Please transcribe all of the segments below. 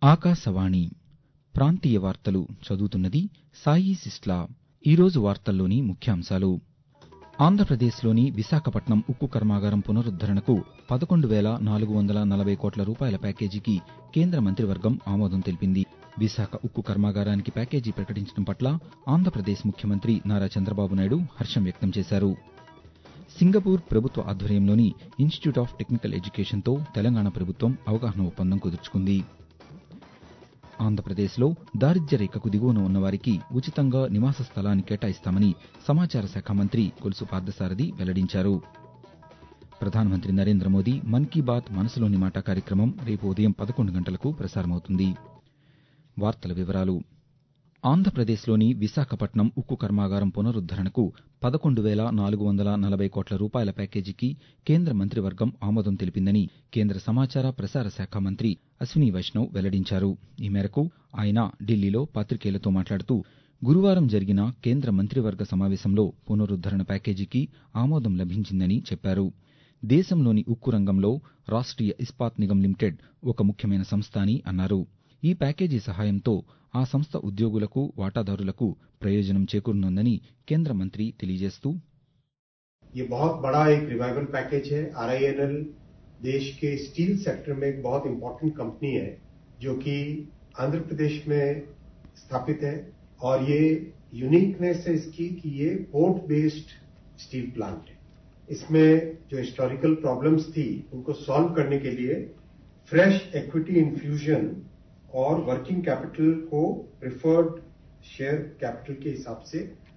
ఆకాశవాణి ప్రాంతీయ వార్తలు చదువుతున్నది సాయి సిస్లా ఈరోజు వార్తల్లోని ముఖ్యాంశాలు ఆంధ్రప్రదేశ్లోని విశాఖపట్నం ఉక్కు కర్మాగారం పునరుద్దరణకు పదకొండు వేల నాలుగు వందల నలభై కోట్ల రూపాయల ప్యాకేజీకి కేంద్ర మంత్రివర్గం ఆమోదం తెలిపింది విశాఖ ఉక్కు కర్మాగారానికి ప్యాకేజీ ప్రకటించడం పట్ల ఆంధ్రప్రదేశ్ ముఖ్యమంత్రి నారా చంద్రబాబు నాయుడు హర్షం వ్యక్తం చేశారు సింగపూర్ ప్రభుత్వ ఆధ్వర్యంలోని ఇన్స్టిట్యూట్ ఆఫ్ టెక్నికల్ ఎడ్యుకేషన్తో తెలంగాణ ప్రభుత్వం అవగాహన ఒప్పందం కుదుర్చుకుంది ఆంధ్రప్రదేశ్లో దారిద్ర్య రేఖకు దిగువన ఉన్నవారికి ఉచితంగా నివాస స్థలాన్ని కేటాయిస్తామని సమాచార శాఖ మంత్రి కొలుసు పార్థసారథి వెల్లడించారు ప్రధానమంత్రి నరేంద్ర మోదీ మన్ కీ బాత్ మనసులోని మాట కార్యక్రమం రేపు ఉదయం పదకొండు గంటలకు ప్రసారమవుతుంది వార్తల వివరాలు ఆంధ్రప్రదేశ్లోని విశాఖపట్నం ఉక్కు కర్మాగారం పునరుద్దరణకు పదకొండు వేల నాలుగు వందల నలభై కోట్ల రూపాయల ప్యాకేజీకి కేంద్ర మంత్రివర్గం ఆమోదం తెలిపిందని కేంద్ర సమాచార ప్రసార శాఖ మంత్రి అశ్విని వైష్ణవ్ వెల్లడించారు ఈ మేరకు ఆయన ఢిల్లీలో పాతికేయులతో మాట్లాడుతూ గురువారం జరిగిన కేంద్ర మంత్రివర్గ సమావేశంలో పునరుద్దరణ ప్యాకేజీకి ఆమోదం లభించిందని చెప్పారు దేశంలోని ఉక్కు రంగంలో రాష్ట్రీయ ఇస్పాత్ నిగమ్ లిమిటెడ్ ఒక ముఖ్యమైన సంస్థ అని అన్నారు ఈ ప్యాకేజీ సహాయంతో ఆ సంస్థ ఉద్యోగులకు వాటాదారులకు ప్రయోజనం చేకూరనుందని కేంద్ర మంత్రి తెలియజేస్తూ ये बहुत बड़ा एक रिवाइवल पैकेज है आरआईएनएल देश के स्टील सेक्टर में एक बहुत इंपॉर्टेंट कंपनी है जो कि आंध्र प्रदेश में स्थापित है और ये यूनिकनेस है इसकी कि ये पोर्ट बेस्ड स्टील प्लांट है इसमें जो हिस्टोरिकल प्रॉब्लम्स थी उनको सॉल्व करने के लिए फ्रेश इक्विटी इन्फ्यूजन और वर्किंग कैपिटल को प्रिफर्ड शेयर कैपिटल के हिसाब से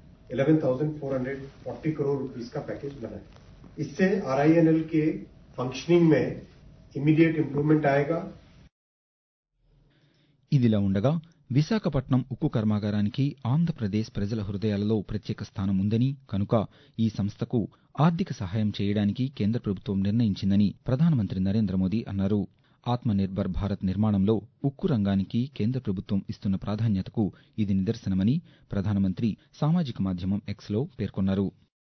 11,440 करोड़ रुपीस का पैकेज बना है इससे आरआईएनएल के फंक्शनिंग में इमीडिएट इंप्रूवमेंट आएगा ఇదిలా ఉండగా విశాఖపట్నం ఉక్కు కర్మాగారానికి ఆంధ్రప్రదేశ్ ప్రజల హృదయాలలో ప్రత్యేక స్థానం ఉందని కనుక ఈ సంస్థకు ఆర్థిక సహాయం చేయడానికి కేంద్ర ప్రభుత్వం నిర్ణయించిందని ప్రధానమంత్రి నరేంద్ర మోదీ అన్నారు ఆత్మ నిర్భర్ భారత్ నిర్మాణంలో ఉక్కు రంగానికి కేంద్ర ప్రభుత్వం ఇస్తున్న ప్రాధాన్యతకు ఇది నిదర్శనమని ప్రధానమంత్రి సామాజిక మాధ్యమం ఎక్స్లో పేర్కొన్నారు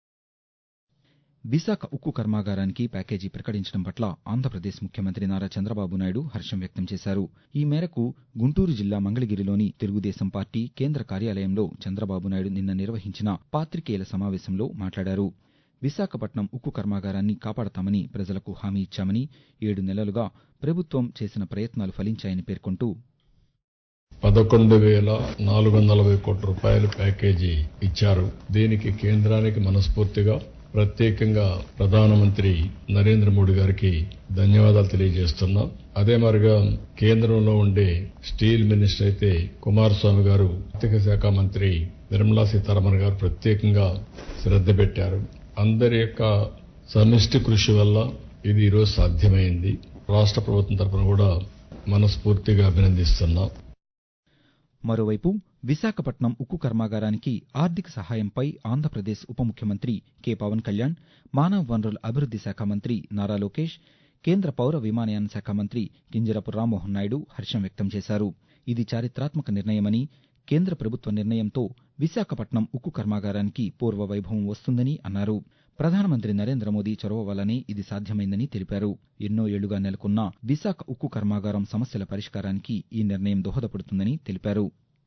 విశాఖ ఉక్కు కర్మాగారానికి ప్యాకేజీ ప్రకటించడం పట్ల ఆంధ్రప్రదేశ్ ముఖ్యమంత్రి నారా చంద్రబాబు నాయుడు హర్షం వ్యక్తం చేశారు ఈ మేరకు గుంటూరు జిల్లా మంగళగిరిలోని తెలుగుదేశం పార్టీ కేంద్ర కార్యాలయంలో చంద్రబాబు నాయుడు నిన్న నిర్వహించిన పాతికేయుల సమావేశంలో మాట్లాడారు విశాఖపట్నం ఉక్కు కర్మాగారాన్ని కాపాడతామని ప్రజలకు హామీ ఇచ్చామని ఏడు నెలలుగా ప్రభుత్వం చేసిన ప్రయత్నాలు ఫలించాయని పేర్కొంటూ పదకొండు వేల నాలుగు వందల నలభై కోట్ల రూపాయల ప్యాకేజీ ఇచ్చారు దీనికి కేంద్రానికి మనస్ఫూర్తిగా ప్రత్యేకంగా ప్రధానమంత్రి నరేంద్ర మోడీ గారికి ధన్యవాదాలు తెలియజేస్తున్నాం అదే మరిగా కేంద్రంలో ఉండే స్టీల్ మినిస్టర్ అయితే కుమారస్వామి గారు ఆర్థిక శాఖ మంత్రి నిర్మలా సీతారామన్ గారు ప్రత్యేకంగా శ్రద్ధ పెట్టారు అందరి యొక్క సమిష్టి కృషి వల్ల ఇది ఈరోజు సాధ్యమైంది రాష్ట్ర ప్రభుత్వం తరఫున కూడా మనస్ఫూర్తిగా అభినందిస్తున్నాం మరోవైపు విశాఖపట్నం ఉక్కు కర్మాగారానికి ఆర్థిక సహాయంపై ఆంధ్రప్రదేశ్ ఉప ముఖ్యమంత్రి కె పవన్ కళ్యాణ్ మానవ వనరుల అభివృద్ది శాఖ మంత్రి నారా లోకేష్ కేంద్ర పౌర విమానయాన శాఖ మంత్రి కింజరపు రామ్మోహన్ నాయుడు హర్షం వ్యక్తం చేశారు ఇది చారిత్రాత్మక నిర్ణయమని కేంద్ర ప్రభుత్వ నిర్ణయంతో విశాఖపట్నం ఉక్కు కర్మాగారానికి పూర్వ వైభవం వస్తుందని అన్నారు ప్రధానమంత్రి నరేంద్ర మోదీ చొరవ వల్లనే ఇది సాధ్యమైందని తెలిపారు ఎన్నో ఏళ్లుగా నెలకొన్న విశాఖ ఉక్కు కర్మాగారం సమస్యల పరిష్కారానికి ఈ నిర్ణయం దోహదపడుతుందని తెలిపారు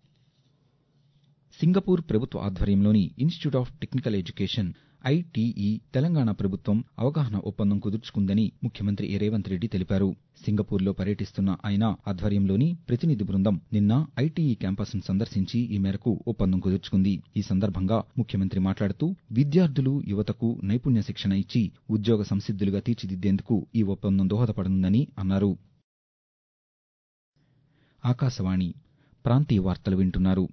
సింగపూర్ ప్రభుత్వ ఆధ్వర్యంలోని institute of technical education ITE Telangana ప్రభుత్వం అవగాహన ఒప్పందం కుదుర్చుకుందని ముఖ్యమంత్రి ఏ రేవంత్ రెడ్డి తెలిపారు సింగపూర్లో పర్యటిస్తున్న ఆయన ఆధ్వర్యంలోని ప్రతినిధి బృందం నిన్న ఐటీఈ క్యాంపస్ను సందర్శించి ఈ మేరకు ఒప్పందం కుదుర్చుకుంది ఈ సందర్భంగా ముఖ్యమంత్రి మాట్లాడుతూ విద్యార్థులు యువతకు నైపుణ్య శిక్షణ ఇచ్చి ఉద్యోగ సంసిద్దులుగా తీర్చిదిద్దేందుకు ఈ ఒప్పందం దోహదపడనుందని అన్నారు ఆకాశవాణి ప్రాంతీయ వార్తలు వింటున్నారు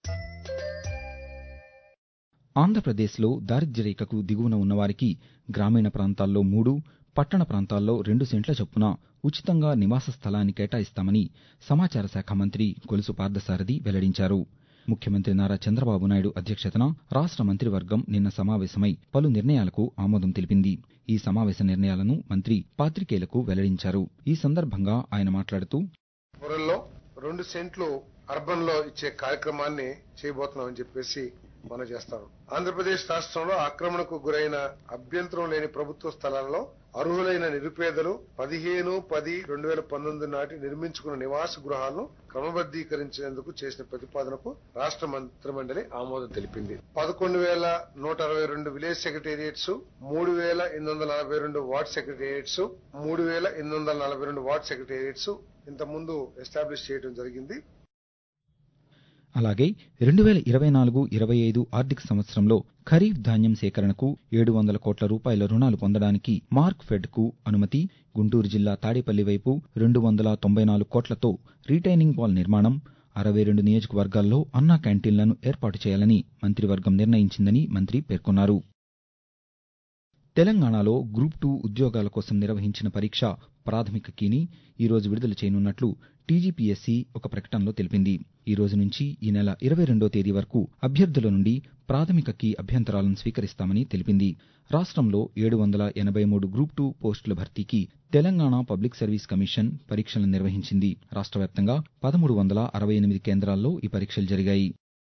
ఆంధ్రప్రదేశ్లో దారిద్ర్య రేఖకు దిగువన ఉన్నవారికి గ్రామీణ ప్రాంతాల్లో మూడు పట్టణ ప్రాంతాల్లో రెండు సెంట్ల చొప్పున ఉచితంగా నివాస స్థలాన్ని కేటాయిస్తామని సమాచార శాఖ మంత్రి కొలుసు పార్థసారథి వెల్లడించారు ముఖ్యమంత్రి నారా చంద్రబాబు నాయుడు అధ్యక్షతన రాష్ట్ర మంత్రివర్గం నిన్న సమావేశమై పలు నిర్ణయాలకు ఆమోదం తెలిపింది ఈ సమావేశ నిర్ణయాలను మంత్రి పాతికేయులకు వెల్లడించారు ఈ సందర్భంగా ఆయన మాట్లాడుతూ త్వరలో రెండు సెంట్లు అర్బన్ లో ఇచ్చే కార్యక్రమాన్ని చేయబోతున్నామని చెప్పేసి మనం చేస్తాం ఆంధ్రప్రదేశ్ రాష్ట్రంలో ఆక్రమణకు గురైన అభ్యంతరం లేని ప్రభుత్వ స్థలాలలో అర్హులైన నిరుపేదలు పదిహేను పది రెండు వేల పంతొమ్మిది నాటి నిర్మించుకున్న నివాస గృహాలను క్రమబద్దీకరించేందుకు చేసిన ప్రతిపాదనకు రాష్ట్ర మంత్రిమండలి ఆమోదం తెలిపింది పదకొండు వేల నూట అరవై రెండు విలేజ్ సెక్రటేరియట్స్ మూడు వేల ఎనిమిది వందల నలభై రెండు వార్డ్ సెక్రటేరియట్స్ మూడు వేల ఎనిమిది వందల నలభై రెండు వార్డ్ సెక్రటేరియట్స్ ఇంత ముందు ఎస్టాబ్లిష్ చేయడం జరిగింది అలాగే రెండు వేల ఇరవై నాలుగు ఇరవై ఐదు ఆర్థిక సంవత్సరంలో ఖరీఫ్ ధాన్యం సేకరణకు ఏడు వందల కోట్ల రూపాయల రుణాలు పొందడానికి మార్క్ ఫెడ్ కు అనుమతి గుంటూరు జిల్లా తాడేపల్లి వైపు రెండు వందల తొంభై నాలుగు కోట్లతో రీటైనింగ్ వాల్ నిర్మాణం అరవై రెండు నియోజకవర్గాల్లో అన్నా క్యాంటీన్లను ఏర్పాటు చేయాలని మంత్రివర్గం నిర్ణయించిందని మంత్రి పేర్కొన్నారు తెలంగాణలో గ్రూప్ టూ ఉద్యోగాల కోసం నిర్వహించిన పరీక్ష ప్రాథమిక కీని ఈ రోజు విడుదల చేయనున్నట్లు టీజీపీఎస్సీ ఒక ప్రకటనలో తెలిపింది ఈ రోజు నుంచి ఈ నెల ఇరవై రెండో తేదీ వరకు అభ్యర్థుల నుండి ప్రాథమిక కీ అభ్యంతరాలను స్వీకరిస్తామని తెలిపింది రాష్ట్రంలో ఏడు వందల ఎనభై మూడు గ్రూప్ టూ పోస్టుల భర్తీకి తెలంగాణ పబ్లిక్ సర్వీస్ కమిషన్ పరీక్షలను నిర్వహించింది రాష్ట్ర వ్యాప్తంగా పదమూడు వందల అరవై ఎనిమిది కేంద్రాల్లో ఈ పరీక్షలు జరిగాయి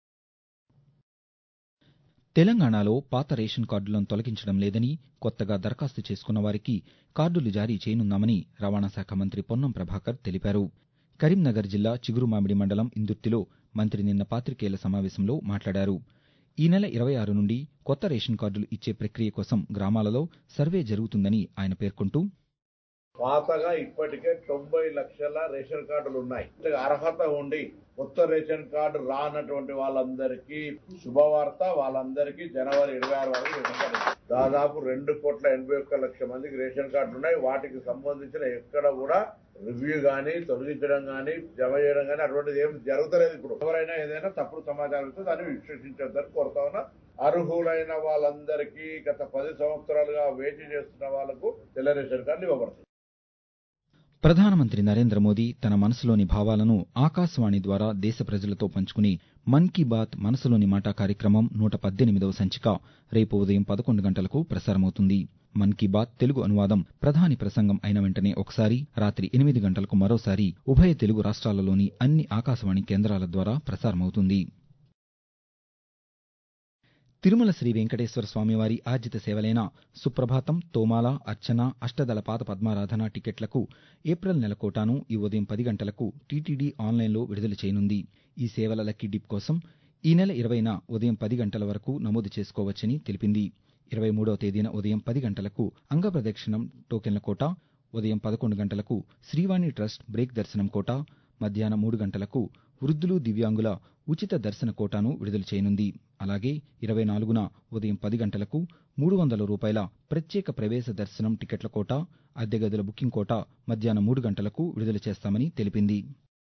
తెలంగాణలో పాత రేషన్ కార్డులను తొలగించడం లేదని కొత్తగా దరఖాస్తు చేసుకున్న వారికి కార్డులు జారీ చేయనున్నామని రవాణా శాఖ మంత్రి పొన్నం ప్రభాకర్ తెలిపారు కరీంనగర్ జిల్లా చిగురుమామిడి మండలం ఇందుర్తిలో మంత్రి నిన్న పాతికేయుల సమావేశంలో మాట్లాడారు ఈ నెల ఇరవై ఆరు నుండి కొత్త రేషన్ కార్డులు ఇచ్చే ప్రక్రియ కోసం గ్రామాలలో సర్వే జరుగుతుందని ఆయన పేర్కొంటూ పాతగా ఇప్పటికే తొంభై లక్షల రేషన్ కార్డులు ఉన్నాయి అర్హత ఉండి కొత్త రేషన్ కార్డు రానటువంటి వాళ్ళందరికీ శుభవార్త వాళ్ళందరికీ జనవరి ఇరవై ఆరు వరకు రేషన్ కార్డు ఇస్తారు. దాదాపు రెండు కోట్ల ఎనభై ఒక్క లక్ష మందికి రేషన్ కార్డులు ఉన్నాయి వాటికి సంబంధించిన ఎక్కడ కూడా రివ్యూ గానీ తొలగించడం గానీ జమ చేయడం గానీ అటువంటిది ఏం జరుగుతలేదు ఇప్పుడు ఎవరైనా ఏదైనా తప్పుడు సమాచారం ఇస్తే దాన్ని విశ్లేషించొద్దని కోరుతా ఉన్నా అర్హులైన వాళ్ళందరికీ గత పది సంవత్సరాలుగా వేచి చేస్తున్న వాళ్లకు తెల్ల రేషన్ కార్డులు ఇవ్వబడతాయి ప్రధానమంత్రి నరేంద్ర మోదీ తన మనసులోని భావాలను ఆకాశవాణి ద్వారా దేశ ప్రజలతో పంచుకుని మన్ కీ బాత్ మనసులోని మాట కార్యక్రమం నూట పద్దెనిమిదవ సంచిక రేపు ఉదయం పదకొండు గంటలకు ప్రసారమవుతుంది మన్ కీ బాత్ తెలుగు అనువాదం ప్రధాని ప్రసంగం అయిన వెంటనే ఒకసారి రాత్రి ఎనిమిది గంటలకు మరోసారి ఉభయ తెలుగు రాష్ట్రాలలోని అన్ని ఆకాశవాణి కేంద్రాల ద్వారా ప్రసారమవుతుంది తిరుమల శ్రీ వెంకటేశ్వర స్వామివారి ఆర్జిత సేవలైన సుప్రభాతం తోమాల అర్చన అష్టదళ పాద పద్మారాధన టికెట్లకు ఏప్రిల్ నెల కోటాను ఈ ఉదయం పది గంటలకు టీటీడీ ఆన్లైన్లో విడుదల చేయనుంది ఈ సేవల లక్కీ డిప్ కోసం ఈ నెల ఇరవైన ఉదయం పది గంటల వరకు నమోదు చేసుకోవచ్చని తెలిపింది ఇరవై మూడవ తేదీన ఉదయం పది గంటలకు అంగప్రదక్షిణం టోకెన్ల కోట ఉదయం పదకొండు గంటలకు శ్రీవాణి ట్రస్ట్ బ్రేక్ దర్శనం కోట మధ్యాహ్నం మూడు గంటలకు వృద్ధులు దివ్యాంగుల ఉచిత దర్శన కోటాను విడుదల చేయనుంది అలాగే ఇరవై నాలుగున ఉదయం పది గంటలకు మూడు వందల రూపాయల ప్రత్యేక ప్రవేశ దర్శనం టికెట్ల కోట అద్దె గదుల బుకింగ్ కోట మధ్యాహ్నం మూడు గంటలకు విడుదల చేస్తామని తెలిపింది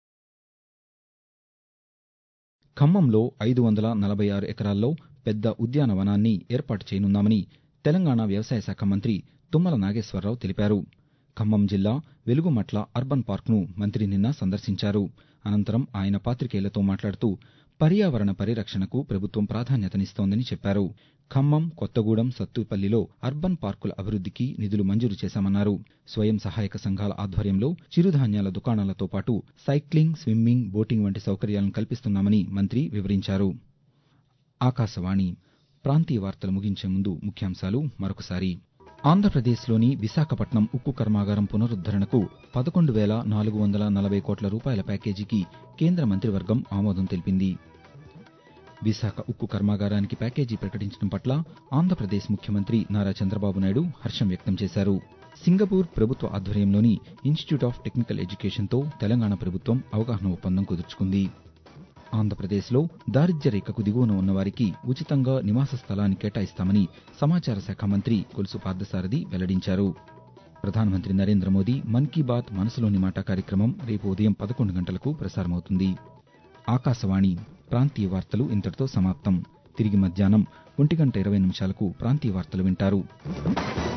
ఖమ్మంలో ఐదు వందల నలభై ఆరు ఎకరాల్లో పెద్ద ఉద్యానవనాన్ని ఏర్పాటు చేయనున్నామని తెలంగాణ వ్యవసాయ శాఖ మంత్రి తుమ్మల నాగేశ్వరరావు తెలిపారు ఖమ్మం జిల్లా వెలుగుమట్ల అర్బన్ పార్క్ను మంత్రి నిన్న సందర్శించారు అనంతరం ఆయన పాతికేయులతో మాట్లాడుతూ పర్యావరణ పరిరక్షణకు ప్రభుత్వం ప్రాధాన్యతనిస్తోందని చెప్పారు ఖమ్మం కొత్తగూడెం సత్తుపల్లిలో అర్బన్ పార్కుల అభివృద్ధికి నిధులు మంజూరు చేశామన్నారు స్వయం సహాయక సంఘాల ఆధ్వర్యంలో చిరుధాన్యాల దుకాణాలతో పాటు సైక్లింగ్ స్విమ్మింగ్ బోటింగ్ వంటి సౌకర్యాలను కల్పిస్తున్నామని మంత్రి వివరించారు ఆకాశవాణి ప్రాంతీయ వార్తలు ముగించే ముందు ముఖ్యాంశాలు మరొకసారి ఆంధ్రప్రదేశ్లోని విశాఖపట్నం ఉక్కు కర్మాగారం పునరుద్దరణకు పదకొండు వేల నాలుగు వందల నలభై కోట్ల రూపాయల ప్యాకేజీకి కేంద్ర మంత్రివర్గం ఆమోదం తెలిపింది విశాఖ ఉక్కు కర్మాగారానికి ప్యాకేజీ ప్రకటించడం పట్ల ఆంధ్రప్రదేశ్ ముఖ్యమంత్రి నారా చంద్రబాబు నాయుడు హర్షం వ్యక్తం చేశారు సింగపూర్ ప్రభుత్వ ఆధ్వర్యంలోని ఇన్స్టిట్యూట్ ఆఫ్ టెక్నికల్ ఎడ్యుకేషన్తో తెలంగాణ ప్రభుత్వం అవగాహన ఒప్పందం కుదుర్చుకుంది ఆంధ్రప్రదేశ్లో దారిద్ర్య రేఖకు దిగువన ఉన్నవారికి ఉచితంగా నివాస స్థలాన్ని కేటాయిస్తామని సమాచార శాఖ మంత్రి కొలుసు పార్థసారథి వెల్లడించారు ప్రధానమంత్రి నరేంద్ర మోదీ మన్ కీ బాత్ మనసులోని మాట కార్యక్రమం రేపు ఉదయం పదకొండు గంటలకు ప్రసారమవుతుంది ఆకాశవాణి ప్రాంతీయ వార్తలు ఇంతటితో సమాప్తం తిరిగి మధ్యాహ్నం ఒంటి గంట ఇరవై నిమిషాలకు ప్రాంతీయ వార్తలు వింటారు